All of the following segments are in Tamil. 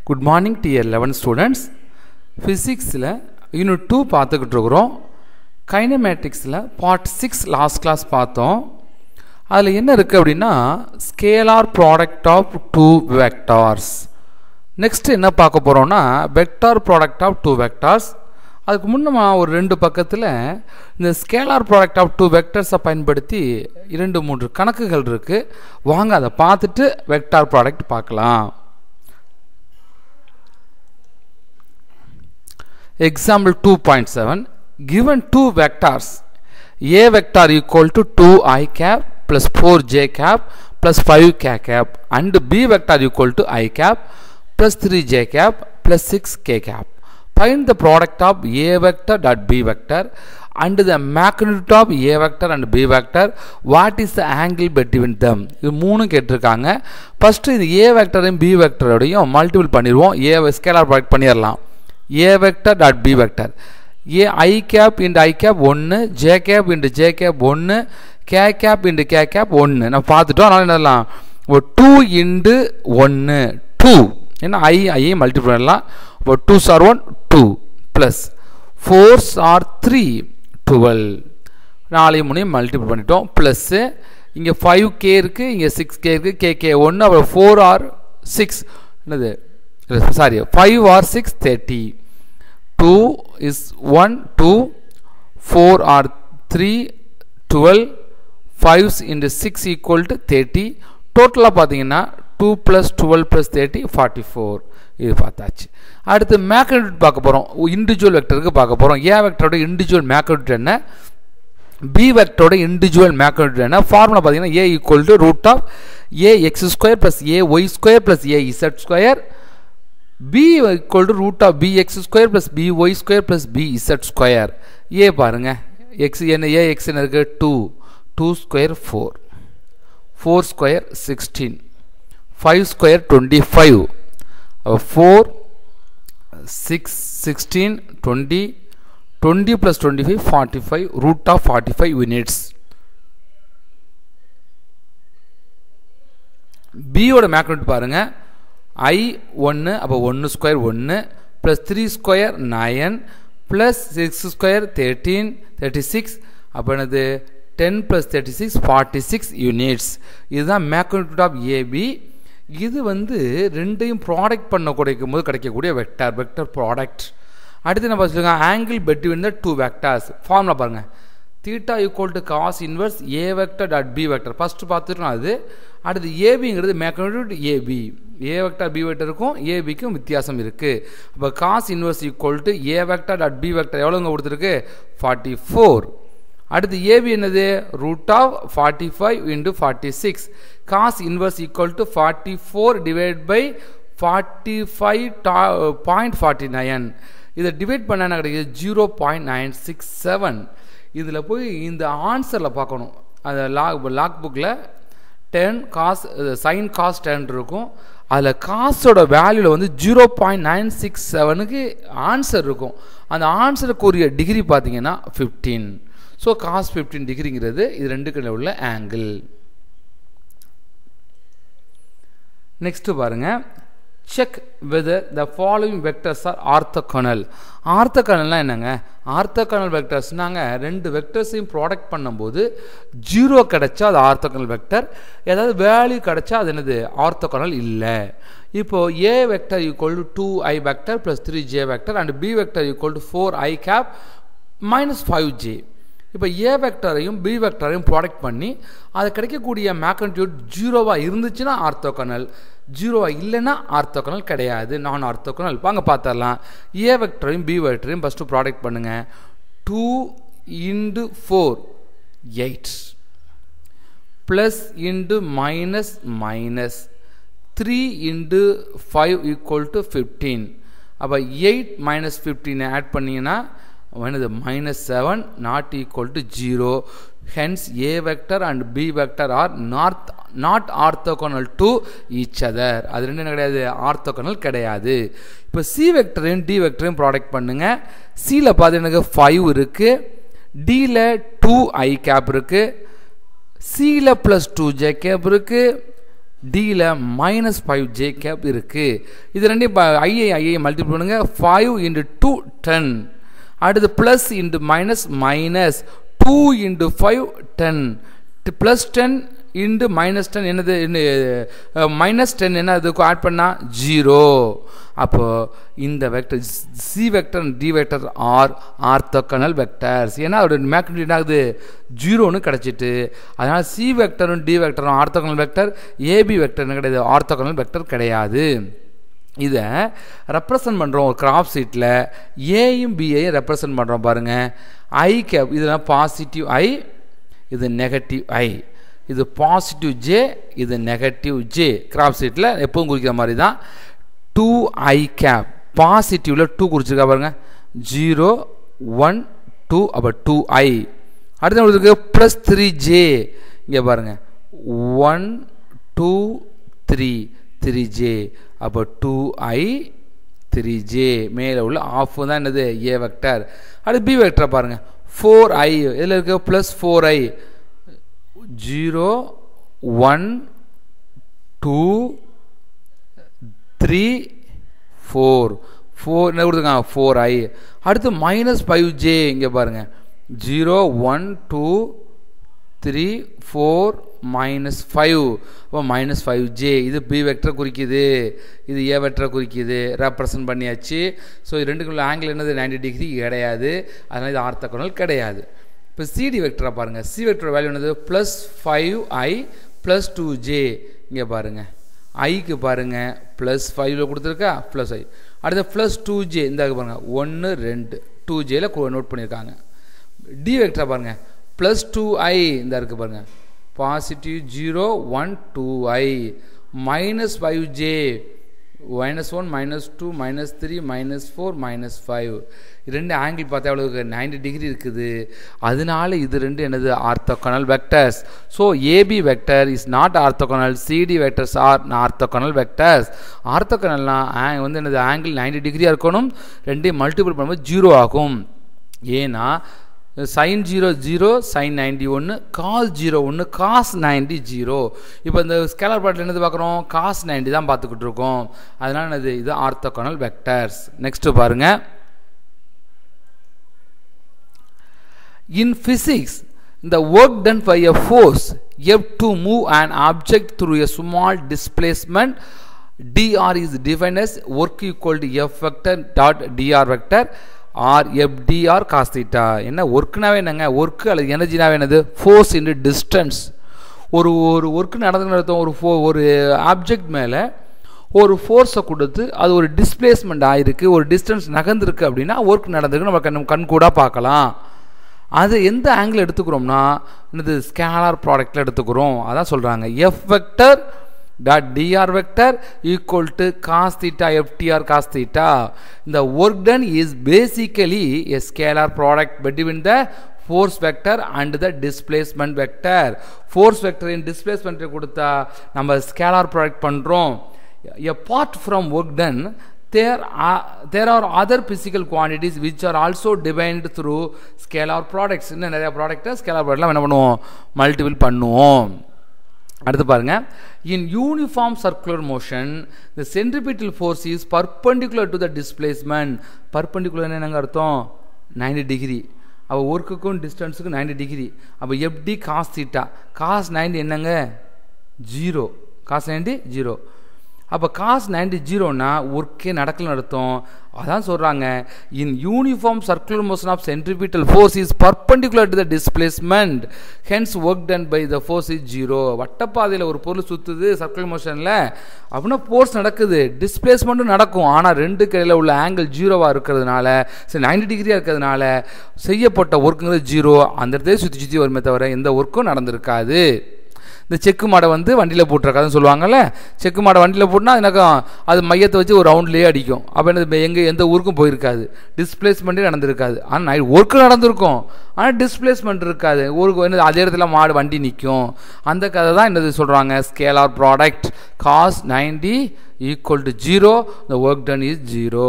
good morning dear eleven students ஃபிசிக்ஸில் யூனிட் டூ பார்த்துக்கிட்டு இருக்கிறோம் கைனமேட்டிக்ஸில் பார்ட் சிக்ஸ் லாஸ்ட் கிளாஸ் பார்த்தோம் அதில் என்ன இருக்குது அப்படின்னா scalar product of two vectors next என்ன பார்க்க போகிறோம்னா vector product of two vectors அதுக்கு முன்னமா ஒரு ரெண்டு பக்கத்தில் இந்த ஸ்கேலார் ப்ராடக்ட் ஆஃப் டூ வெக்டர்ஸை பயன்படுத்தி இரண்டு மூன்று கணக்குகள் இருக்குது வாங்க அதை பார்த்துட்டு வெக்டார் ப்ராடக்ட் பார்க்கலாம் example 2.7 given two vectors a vector equal to 2i cap plus 4j cap plus 5k cap and b vector equal to i cap plus 3j cap plus 6k cap find the product of a vector dot b vector and the magnitude of a vector and b vector what is the angle between them இது மூணு கேட்டிருக்காங்க ஃபஸ்ட்டு இது a வெக்டரையும் b வெக்டரோடையும் மல்டிபிள் பண்ணிடுவோம் a ஸ்கேலார் ப்ராடக்ட் பண்ணிடலாம் a vector dot b vector a i cap into i cap 1 j cap into j cap 1 k cap into k cap 1 நம்ம பார்த்துட்டோம் அதனால என்னலாம் ஒரு 2 into 1 2 ஏன்னா i i மல்டிபிள் பண்ணலாம் இப்போ 2 sir 1 2 plus four or three twelve நாளையும் மூணையும் மல்டிபிள் பண்ணிட்டோம் ப்ளஸ்ஸு இங்கே ஃபைவ் கே இருக்குது இங்கே சிக்ஸ் கே இருக்குது கே கே ஒன்று அப்புறம் ஃபோர் ஆர் சிக்ஸ் என்னது sorry five or six thirty two is one two four or three twelve fives into six equal to thirty டோட்டலாக பார்த்தீங்கன்னா two plus twelve plus thirty forty four இது பார்த்தாச்சு அடுத்து மேக்னடியூட் பார்க்க போகிறோம் இண்டிவிஜுவல் வெக்டருக்கு பார்க்க போகிறோம் ஏ வெக்டரோட இண்டிவிஜுவல் மேக்னடியூட் என்ன பி வெக்டரோட இண்டிவிஜுவல் மேக்னடியூட் என்ன ஃபார்முலா பார்த்தீங்கன்னா A equal to root of A X square plus A Y square plus A Z square b equal to root of bx square plus by square plus bz square a பாருங்க x என்ன a x என்ன இருக்கு 2 2 square 4 4 square 16 5 square 25 4 6 16 20 20 plus 25 45 root of 45 units b ஓட மேக்னெட் பாருங்க ஐ ஒன்று அப்போ ஒன்று ஸ்கொயர் ஒன்று plus three square nine plus six square thirteen thirty six அப்போ என்னது ten plus thirty six forty six units இதுதான் மேக்னிடியூட் ஆஃப் ஏபி இது வந்து ரெண்டையும் ப்ராடக்ட் பண்ண கிடைக்கும் போது கிடைக்கக்கூடிய வெக்டார் வெக்டர் ப்ராடக்ட் அடுத்து என்ன பார்த்துருங்க angle between the two vectors formula பாருங்கள் theta equal to cos inverse A vector dot B vector first பார்த்துருக்கோம் அது அடுத்து ஏபிங்கிறது magnitude AB A vector B வெக்டருக்கும் ஏபிக்கும் வித்தியாசம் இருக்குது அப்போ cos inverse equal to A vector dot B vector எவ்வளோங்க கொடுத்துருக்கு ஃபார்ட்டி ஃபோர் அடுத்து ஏபி என்னது root of forty five into forty six cos inverse equal to forty four divide by forty five point forty nine இதை டிவைட் பண்ண என்ன கிடைக்குது zero point nine six seven இதில் போய் இந்த ஆன்சரில் பார்க்கணும் அந்த லாக் லாக் புக்கில் tan cos sine cos tan இருக்கும் அதில் காசோட வேல்யூவில் வந்து ஜீரோ பாயிண்ட் நைன் சிக்ஸ் செவனுக்கு ஆன்சர் இருக்கும் அந்த ஆன்சருக்குரிய டிகிரி பார்த்தீங்கன்னா ஃபிஃப்டீன் ஸோ காஸ் ஃபிஃப்டீன் டிகிரிங்கிறது இது ரெண்டுக்கு உள்ள ஆங்கிள் நெக்ஸ்ட்டு பாருங்கள் check whether the following vectors are orthogonal ஆர்த்தகனல்னால் என்னங்க ஆர்த்தகனல் வெக்டர்ஸ்னாங்க ரெண்டு வெக்டர்ஸையும் ப்ராடக்ட் பண்ணும்போது ஜீரோ கிடைச்சா அது ஆர்த்தகனல் வெக்டர் ஏதாவது வேல்யூ கிடைச்சா அது என்னது ஆர்த்தகனல் இல்லை இப்போது A vector equal to two I vector plus three J vector and B vector equal to four I cap minus five J இப்போ ஏ வெக்டரையும் பி வெக்டரையும் ப்ராடக்ட் பண்ணி அது கிடைக்கக்கூடிய மேக்னட்யூட் ஜீரோவாக இருந்துச்சுன்னா ஆர்த்தோகனல் ஜீரோவாக இல்லைன்னா ஆர்த்தோகனல் கிடையாது நான் ஆர்த்தோகனல் வாங்க பார்த்துடலாம் ஏ வெக்டரையும் பி வெக்டரையும் ஃபஸ்ட்டு ப்ராடக்ட் பண்ணுங்கள் two into four eight plus into minus minus three into five equal to fifteen அப்போ எயிட் மைனஸ் ஃபிஃப்டீனை ஆட் பண்ணிங்கன்னா என்னது minus seven not equal to zero hence A vector and B vector are not not orthogonal to each other அது ரெண்டு என்ன கிடையாது ஆர்த்தோகனல் கிடையாது இப்போ சி வெக்டரையும் டி வெக்டரையும் ப்ராடக்ட் பண்ணுங்க சியில் பார்த்து எனக்கு ஃபைவ் இருக்குது டியில் டூ ஐ கேப் இருக்குது சியில் ப்ளஸ் டூ ஜே கேப் இருக்குது டியில் மைனஸ் ஃபைவ் ஜே கேப் இருக்குது இது ரெண்டையும் ஐஏ ஐஏ மல்டிபிள் பண்ணுங்க ஃபைவ் இன்ட்டு டூ டென் அடுத்து plus into minus minus two into five ten plus ten into minus ten என்னது மைனஸ் டென் என்ன அதுக்கு ஆட் பண்ணால் ஜீரோ அப்போது இந்த vector C vector D vector are orthogonal vectors ஏன்னா அதோட மேக்னிட் என்ன ஆகுது ஜீரோன்னு கிடச்சிட்டு அதனால் சி வெக்டரும் டி வெக்டரும் ஆர்த்தோக்கனல் வெக்டர் ஏபி வெக்டர்னு கிடையாது ஆர்த்தோக்கனல் வெக்டர் கிடையாது இதை ரெப்ரசன்ட் பண்ணுறோம் ஒரு கிராப் சீட்டில் ஏயும் பியையும் ரெப்ரசன்ட் பண்ணுறோம் பாருங்கள் ஐ கேப் இதெல்லாம் பாசிட்டிவ் ஐ இது நெகட்டிவ் ஐ இது பாசிட்டிவ் ஜே இது நெகட்டிவ் ஜே கிராப் சீட்டில் எப்பவும் குறிக்கிற மாதிரி தான் டூ ஐ கேப் பாசிட்டிவில் டூ குறிச்சிருக்கா பாருங்க ஜீரோ ஒன் டூ அப்போ டூ ஐ அடுத்த இருக்கு ப்ளஸ் த்ரீ ஜே இங்கே பாருங்கள் one two three three J அப்போ டூ ஐ த்ரீ ஜே மேலே உள்ள ஆஃப் தான் என்னது ஏ வெக்டர் அடுத்து பி வெக்டரை பாருங்கள் ஃபோர் ஐ இதில் இருக்க plus four I zero one two three four four என்ன கொடுத்துருக்காங்க ஃபோர் ஐ அடுத்து மைனஸ் ஃபைவ் ஜே இங்கே பாருங்கள் zero one two three four minus five அப்போ மைனஸ் ஃபைவ் ஜே இது பி வெக்டரை குறிக்குது இது ஏ வெக்டரை குறிக்குது ரெப்ரசன்ட் பண்ணியாச்சு ஸோ இது ரெண்டுக்குள்ள ஆங்கிள் என்னது நைன்டி டிகிரி கிடையாது அதனால் இது ஆர்த்தக்கோணல் கிடையாது இப்போ சிடி வெக்டரை பாருங்கள் சி வெக்டர் வேல்யூ என்னது plus five I plus two J இங்கே பாருங்கள் ஐக்கு பாருங்கள் ப்ளஸ் ஃபைவ்ல கொடுத்துருக்கா ப்ளஸ் ஐ அடுத்து ப்ளஸ் டூ ஜே இந்த பாருங்கள் ஒன்று ரெண்டு டூ ஜேல நோட் பண்ணியிருக்காங்க டி வெக்டரை பாருங்கள் ப்ளஸ் டூ ஐ இந்த இருக்குது பாருங்கள் positive zero one two I minus five J minus one minus two minus three minus four minus five ரெண்டு ஆங்கிள் பார்த்தா எவ்வளவு நைன்டி டிகிரி இருக்குது அதனால இது ரெண்டு என்னது orthogonal vectors so AB vector is not orthogonal CD vectors are orthogonal vectors ஆர்த்தோகனல்னால் வந்து என்னது ஆங்கிள் நைன்டி டிகிரியாக இருக்கணும் ரெண்டையும் மல்டிபிள் பண்ணும்போது ஜீரோ ஆகும் ஏன்னா sine zero zero sine ninety ஒன்று காஸ் ஜீரோ ஒன்று காஸ் நைன்டி ஜீரோ இப்போ இந்த ஸ்கேலர் பாட்டில் என்னது பார்க்குறோம் காஸ் நைன்டி தான் பார்த்துக்கிட்டு இருக்கோம் அதனால் என்னது இது ஆர்த்தோகனல் வெக்டர்ஸ் நெக்ஸ்ட்டு பாருங்கள் in physics the work done by a force F to move an object through a small displacement dr is defined as work equal to F vector dot dr vector or FDR cos theta என்ன ஒர்க்குனாவே என்னங்க ஒர்க்கு அல்லது எனர்ஜினாவே என்னது ஃபோர்ஸ் இன்டு டிஸ்டன்ஸ் ஒரு ஒரு ஒர்க்கு நடந்து நடத்தும் ஒரு ஃபோ ஒரு ஆப்ஜெக்ட் மேலே ஒரு ஃபோர்ஸை கொடுத்து அது ஒரு டிஸ்பிளேஸ்மெண்ட் ஆகிருக்கு ஒரு டிஸ்டன்ஸ் நகர்ந்துருக்கு அப்படின்னா ஒர்க் நடந்திருக்கு நம்ம கண் கண் கூட பார்க்கலாம் அது எந்த ஆங்கிள் எடுத்துக்கிறோம்னா என்னது ஸ்கேலார் ப்ராடக்டில் எடுத்துக்கிறோம் அதான் சொல்கிறாங்க F vector dot dr vector equal to cos theta ftr cos theta the work done is basically a scalar product between the force vector and the displacement vector force vector in displacement கொடுத்தா நம்ம scalar product பண்றோம் apart from work done there are there are other physical quantities which are also defined through scalar products இன்னும் நிறைய ப்ராடக்ட்டை ஸ்கேலார் ப்ராடக்ட்லாம் என்ன பண்ணுவோம் மல்டிபிள் பண்ணுவோம் அடுத்து பாருங்க in uniform circular motion the centripetal force is perpendicular to the displacement perpendicular என்னங்க அர்த்தம் நைன்டி டிகிரி அப்போ ஒர்க்குக்கும் டிஸ்டன்ஸுக்கும் நைன்டி டிகிரி அப்போ எப்படி காஸ் தீட்டா காஸ் நைன்டி என்னங்க ஜீரோ காஸ் நைன்டி ஜீரோ அப்போ காஸ் நைன்டி ஜீரோனா ஒர்க்கே நடக்கலன்னு அர்த்தம் அதான் சொல்கிறாங்க in uniform circular motion of centripetal force is perpendicular to the displacement hence work done by the force is zero வட்டப்பாதையில் ஒரு பொருள் சுற்றுது சர்க்குலர் மோஷனில் அப்படின்னா ஃபோர்ஸ் நடக்குது டிஸ்பிளேஸ்மெண்ட்டும் நடக்கும் ஆனால் ரெண்டு கையில் உள்ள ஆங்கிள் ஜீரோவாக இருக்கிறதுனால சரி நைன்டி டிகிரியாக இருக்கிறதுனால செய்யப்பட்ட ஒர்க்குங்கிறது ஜீரோ அந்த இடத்துல சுற்றி சுற்றி வருமே தவிர எந்த ஒர்க்கும் நடந்திருக்காது இந்த செக்கு மாடை வந்து வண்டியில் போட்டிருக்காதுன்னு சொல்லுவாங்கல்ல செக்கு மாடை வண்டியில் போட்டுனா எனக்கும் அது மையத்தை வச்சு ஒரு ரவுண்ட்லேயே அடிக்கும் அப்போ என்ன எங்கே எந்த ஊருக்கும் போயிருக்காது டிஸ்பிளேஸ்மெண்ட்டே நடந்திருக்காது ஆனால் நைட் ஒர்க்கு நடந்திருக்கும் ஆனால் டிஸ்பிளேஸ்மெண்ட் இருக்காது ஊருக்கு வந்து அதே இடத்துல மாடு வண்டி நிற்கும் அந்த கதை தான் என்னது சொல்கிறாங்க scalar product cos ninety equal to zero the work done is zero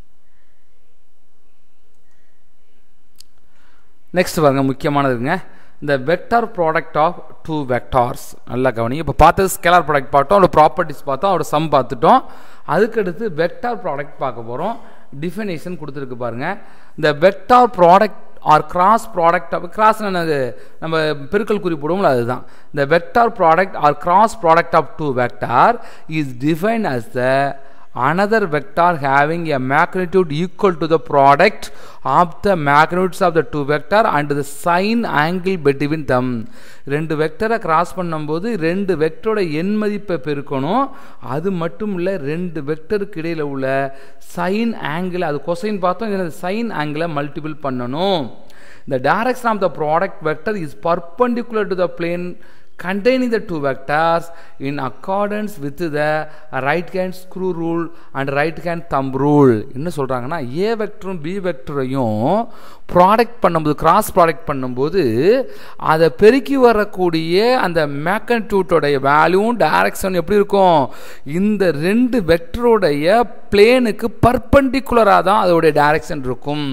next பாருங்க முக்கியமானதுங்க இந்த vector product of two vectors நல்லா கவனிங்க இப்போ பார்த்தது ஸ்கேலார் ப்ராடக்ட் பார்த்தோம் அதோட ப்ராப்பர்ட்டிஸ் பார்த்தோம் அதோட சம் பார்த்துட்டோம் அதுக்கடுத்து வெக்டார் ப்ராடக்ட் பார்க்க போகிறோம் டிஃபினேஷன் கொடுத்துருக்கு பாருங்க இந்த vector product or cross product of cross என்னது நம்ம பெருக்கல் குறி போடுவோம்ல அதுதான் இந்த vector product or cross product of two vector is define as the another vector having a magnitude equal to the product of the magnitudes of the two vector and the sign angle between them ரெண்டு வெக்டரை கிராஸ் பண்ணும்போது ரெண்டு வெக்டரோட எண் மதிப்பை பெருக்கணும் அது மட்டும் இல்லை ரெண்டு வெக்டருக்கு இடையில் உள்ள சைன் ஆங்கிள் அது கொசைன் பார்த்தோம் இது சைன் ஆங்கிளை மல்டிபிள் பண்ணணும் the direction of the product vector is perpendicular to the plane containing the two vectors in accordance with the right hand screw rule and right hand thumb rule என்ன சொல்கிறாங்கன்னா ஏ வெக்டரும் பி வெக்டரையும் ப்ராடக்ட் பண்ணும்போது கிராஸ் ப்ராடக்ட் பண்ணும்போது அதை பெருக்கி வரக்கூடிய அந்த மேக்னட்யூட்டோடைய வேல்யூவும் டைரக்ஷன் எப்படி இருக்கும் இந்த ரெண்டு வெக்டருடைய பிளேனுக்கு பர்பண்டிகுலராக தான் அதோடைய டைரக்ஷன் இருக்கும்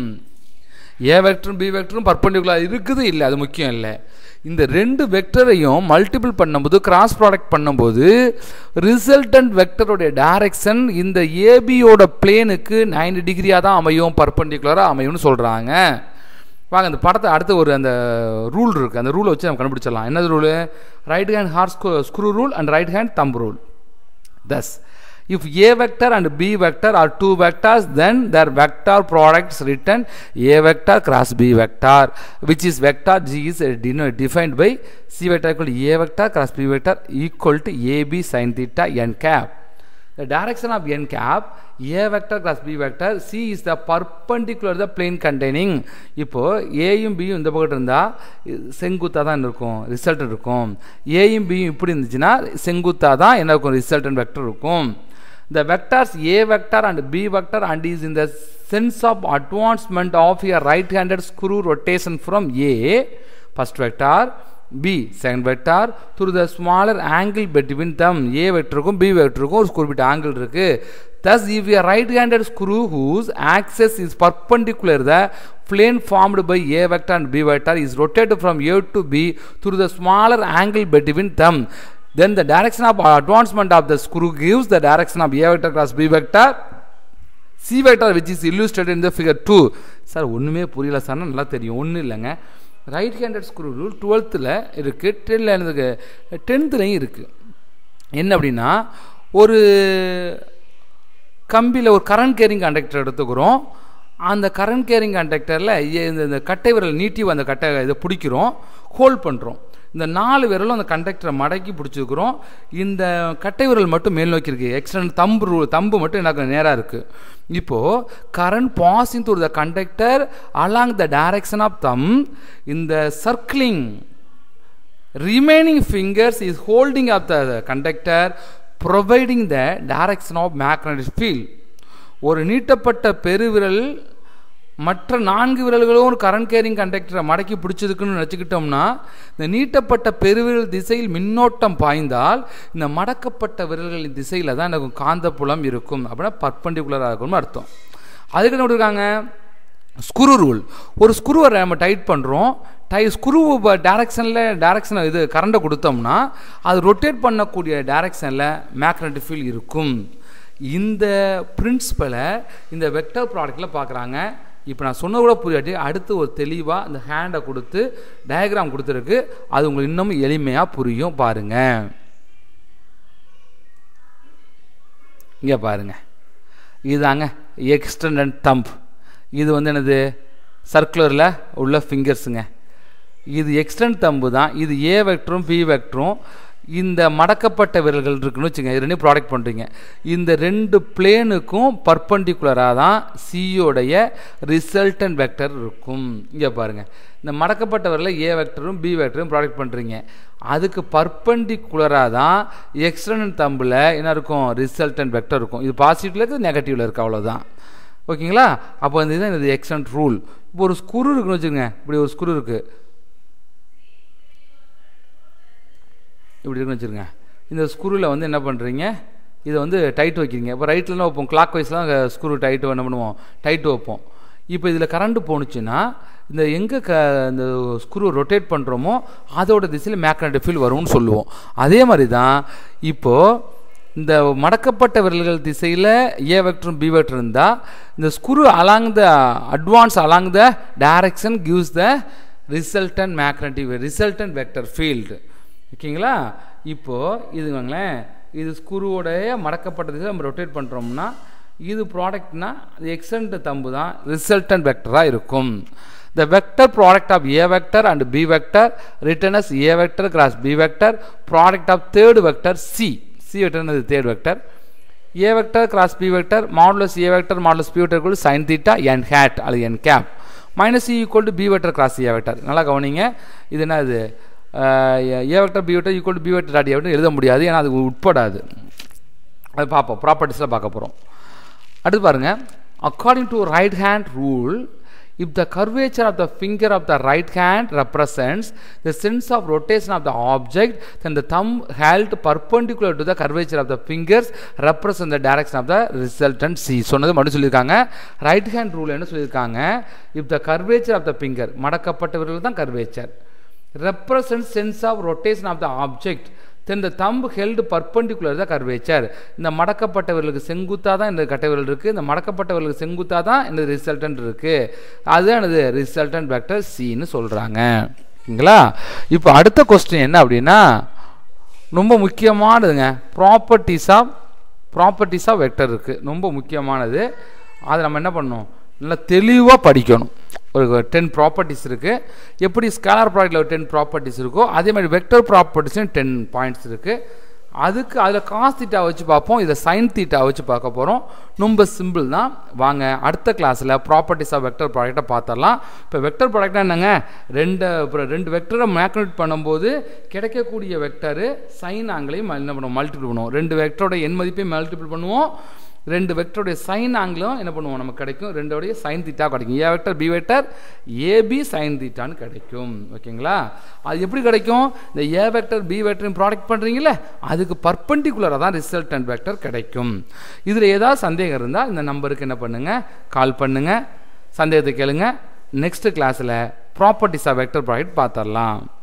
ஏ வெக்டரும் பி வெக்டரும் பர்பண்டிகுலர் இருக்குது இல்லை அது முக்கியம் இல்லை இந்த ரெண்டு வெக்டரையும் மல்டிபிள் பண்ணும்போது கிராஸ் ப்ராடக்ட் பண்ணும்போது ரிசல்டன்ட் வெக்டருடைய டைரக்ஷன் இந்த ஏபியோட பிளேனுக்கு நைன்டி டிகிரியாக தான் அமையும் பர்பண்டிகுலராக அமையும்னு சொல்கிறாங்க வாங்க அந்த படத்தை அடுத்து ஒரு அந்த ரூல் இருக்குது அந்த ரூலை வச்சு நம்ம கண்டுபிடிச்சிடலாம் என்னது rule right hand horse screw rule and right hand thumb rule thus if a vector and b vector are two vectors then their vector products written a vector cross b vector which is vector g is defined by c vector equal to a vector cross b vector equal to ab sin theta n cap the direction of n cap a vector cross b vector c is the perpendicular the plane containing இப்போ ஏயும் பியும் இந்த பக்கம் இருந்தால் செங்குத்தாக தான் இருக்கும் ரிசல்ட் இருக்கும் ஏயும் பியும் இப்படி இருந்துச்சுன்னா செங்குத்தாக தான் என்ன இருக்கும் ரிசல்டன் வெக்டர் இருக்கும் the vectors a vector and b vector and is in the sense of advancement of a right handed screw rotation from a first vector b second vector through the smaller angle between them a வெக்டருக்கும் b வெக்டருக்கும் ஒரு குறிப்பிட்ட ஆங்கிள் இருக்கு thus if a right handed screw whose axis is perpendicular the plane formed by a vector and b vector is rotated from a to b through the smaller angle between them then the direction of advancement of the screw gives the direction of a vector cross b vector c vector which is illustrated in the figure 2 sir ஒன்றுமே புரியல சார் நல்லா தெரியும் ஒன்றும் இல்லைங்க ரைட் ஹேண்டட் ஸ்க்ரூ ரூல் டுவெல்த்தில் இருக்குது டென்னில் எனக்கு டென்த்துலையும் இருக்குது என்ன அப்படின்னா ஒரு கம்பியில் ஒரு கரண்ட் கேரிங் கண்டக்டர் எடுத்துக்கிறோம் அந்த கரண்ட் கேரிங் கண்டக்டரில் இந்த கட்டை விரல் நீட்டி அந்த கட்டை இதை பிடிக்கிறோம் ஹோல்ட் பண்ணுறோம் இந்த நாலு விரலும் அந்த கண்டக்டரை மடக்கி பிடிச்சிருக்கிறோம் இந்த கட்டை விரல் மட்டும் மேல் நோக்கி இருக்கு எக்ஸ்டர்ன் தம்பு ரூ தம்பு மட்டும் எனக்கு நேராக இருக்குது இப்போது current passing through the conductor along the direction of thumb இந்த circling remaining fingers is holding of the conductor providing the direction of magnetic field ஒரு நீட்டப்பட்ட பெருவிரல் மற்ற நான்கு விரல்களும் ஒரு கரண்ட் கேரிங் கண்டக்டரை மடக்கி பிடிச்சதுக்குன்னு நினச்சிக்கிட்டோம்னா இந்த நீட்டப்பட்ட பெருவிரல் திசையில் மின்னோட்டம் பாய்ந்தால் இந்த மடக்கப்பட்ட விரல்களின் திசையில் தான் எனக்கு காந்தப்புலம் இருக்கும் அப்படின்னா பர்பண்டிகுலராக இருக்கும்னு அர்த்தம் அதுக்கு என்ன இருக்காங்க ஸ்குரு ரூல் ஒரு ஸ்குருவை நம்ம டைட் பண்ணுறோம் டை ஸ்குரு டேரக்ஷனில் டேரக்ஷனை இது கரண்ட்டை கொடுத்தோம்னா அது ரொட்டேட் பண்ணக்கூடிய டேரக்ஷனில் மேக்னட்டிக் ஃபீல்ட் இருக்கும் இந்த பிரின்சிபலை இந்த வெக்டர் ப்ராடக்டில் பார்க்குறாங்க இப்போ நான் சொன்ன கூட புரியாட்டி அடுத்து ஒரு தெளிவாக இந்த ஹேண்டை கொடுத்து டயக்ராம் கொடுத்துருக்கு அது உங்களுக்கு இன்னமும் எளிமையாக புரியும் பாருங்க இங்கே பாருங்க இதுதாங்க எக்ஸ்டெண்ட் தம்ப் இது வந்து என்னது சர்க்குலரில் உள்ள ஃபிங்கர்ஸுங்க இது எக்ஸ்டெண்ட் தம்பு தான் இது ஏ வெக்டரும் பி வெக்டரும் இந்த மடக்கப்பட்ட விரல்கள் இருக்குன்னு வச்சுங்க இது ரெண்டையும் ப்ராடக்ட் பண்ணுறீங்க இந்த ரெண்டு பிளேனுக்கும் பர்பண்டிகுலராக தான் சியோடைய ரிசல்டன் வெக்டர் இருக்கும் இங்கே பாருங்கள் இந்த மடக்கப்பட்ட விரலில் ஏ வெக்டரும் பி வெக்டரும் ப்ராடக்ட் பண்ணுறீங்க அதுக்கு பர்பண்டிகுலராக தான் எக்ஸ்டர்னல் தம்பில் என்ன இருக்கும் ரிசல்டன் வெக்டர் இருக்கும் இது பாசிட்டிவில் இருக்குது நெகட்டிவில் இருக்குது அவ்வளோதான் ஓகேங்களா அப்போ வந்து இதுதான் இது எக்ஸ்டன்ட் ரூல் இப்போ ஒரு ஸ்குரு இருக்குன்னு வச்சுக்கோங்க இப்படி ஒரு ஸ்குரு இருக்குது இப்படி இருக்குன்னு வச்சுருங்க இந்த ஸ்க்ரூவில் வந்து என்ன பண்ணுறீங்க இதை வந்து டைட் வைக்கிறீங்க இப்போ ரைட்லலாம் வைப்போம் கிளாக் வைஸ்லாம் ஸ்க்ரூ டைட்டு என்ன பண்ணுவோம் டைட் வைப்போம் இப்போ இதில் கரண்ட் போணுச்சுன்னா இந்த எங்கே க இந்த ஸ்க்ரூ ரொட்டேட் பண்ணுறோமோ அதோட திசையில் மேக்னெட்டிக் ஃபீல்ட் வரும்னு சொல்லுவோம் அதே மாதிரி தான் இப்போது இந்த மடக்கப்பட்ட விரல்கள் திசையில் ஏ வெக்டரும் பி வெக்டர் இருந்தால் இந்த screw along the advance along the direction gives the resultant magnetic resultant vector field ஓகேங்களா இப்போது இதுங்களேன் இது ஸ்க்ரூவோடைய மடக்கப்பட்ட திசையில் நம்ம ரொட்டேட் பண்ணுறோம்னா இது ப்ராடக்ட்னா அது எக்ஸன்ட் தம்பு தான் ரிசல்டன் வெக்டராக இருக்கும் the vector product of a vector and b vector written as a vector cross b vector product of third vector c c vector is third vector a vector cross b vector modulus a vector modulus b vector equal to sin theta n hat அல்லது n cap minus c equal to b vector cross a vector நல்லா கவனிங்க இது என்ன இது a vector b vector equal to b vector dot a vector எழுத முடியாது ஏன்னா அது உட்படாது அது பார்ப்போம் ப்ராப்பர்ட்டிஸில் பார்க்க போகிறோம் அடுத்து பாருங்க according to right hand rule if the curvature of the finger of the right hand represents the sense of rotation of the object then the thumb held perpendicular to the curvature of the fingers represent the direction of the resultant c சொன்னது மட்டும் சொல்லியிருக்காங்க ரைட் ஹேண்ட் ரூல் என்ன சொல்லியிருக்காங்க if the curvature of the finger மடக்கப்பட்ட விரல் தான் curvature represents sense of rotation of the object then the thumb held perpendicular தான் கர்வேச்சர் இந்த மடக்கப்பட்டவர்களுக்கு செங்குத்தாக தான் இந்த கட்டைவிரல் இருக்குது இந்த மடக்கப்பட்டவர்களுக்கு செங்குத்தாக தான் இந்த ரிசல்டன்ட் இருக்குது அதுதான் எனது ரிசல்டன்ட் வெக்டர் சின்னு சொல்கிறாங்க ஓகேங்களா இப்போ அடுத்த கொஸ்டின் என்ன அப்படின்னா ரொம்ப முக்கியமானதுங்க properties of properties of vector இருக்குது ரொம்ப முக்கியமானது அதை நம்ம என்ன பண்ணணும் நல்லா தெளிவாக படிக்கணும் ஒரு டென் ப்ராப்பர்ட்டிஸ் இருக்குது எப்படி ஸ்கேலர் ப்ராடக்டில் ஒரு டென் ப்ராப்பர்ட்டிஸ் இருக்கோ அதே மாதிரி வெக்டர் ப்ராப்பர்ட்டிஸ்லையும் டென் பாயிண்ட்ஸ் இருக்குது அதுக்கு அதில் காஸ் தீட்டா வச்சு பார்ப்போம் இதை சைன் தீட்டா வச்சு பார்க்க போகிறோம் ரொம்ப சிம்பிள் தான் வாங்க அடுத்த கிளாஸில் ப்ராப்பர்ட்டிஸ் ஆஃப் வெக்டர் ப்ராடக்ட்டை பார்த்துடலாம் இப்போ வெக்டர் ப்ராடக்ட்னா என்னங்க ரெண்டு அப்புறம் ரெண்டு வெக்டரை மேக்னேட் பண்ணும்போது கிடைக்கக்கூடிய வெக்டரு சைன் ஆங்கிளையும் என்ன பண்ணுவோம் மல்டிபிள் பண்ணுவோம் ரெண்டு வெக்டரோட எண் மதிப்பையும் மல்டிபிள் பண்ணுவோம் ரெண்டு வெக்டருடைய சைன் ஆங்கிலும் என்ன பண்ணுவோம் நமக்கு கிடைக்கும் ரெண்டோடைய சைன் தீட்டா கிடைக்கும் A vector B vector AB sine தீட்டான்னு கிடைக்கும் ஓகேங்களா அது எப்படி கிடைக்கும் இந்த ஏ வெக்டர் பி வெக்டரின் ப்ராடக்ட் பண்ணுறீங்களே அதுக்கு பர்பண்டிகுலராக தான் ரிசல்டன்ட் வெக்டர் கிடைக்கும் இதில் ஏதாவது சந்தேகம் இருந்தால் இந்த நம்பருக்கு என்ன பண்ணுங்கள் கால் பண்ணுங்கள் சந்தேகத்தை கேளுங்க நெக்ஸ்ட் கிளாஸில் ப்ராப்பர்ட்டிஸ் ஆஃப் வெக்டர் ப்ராடக்ட் பார்த்துடலாம்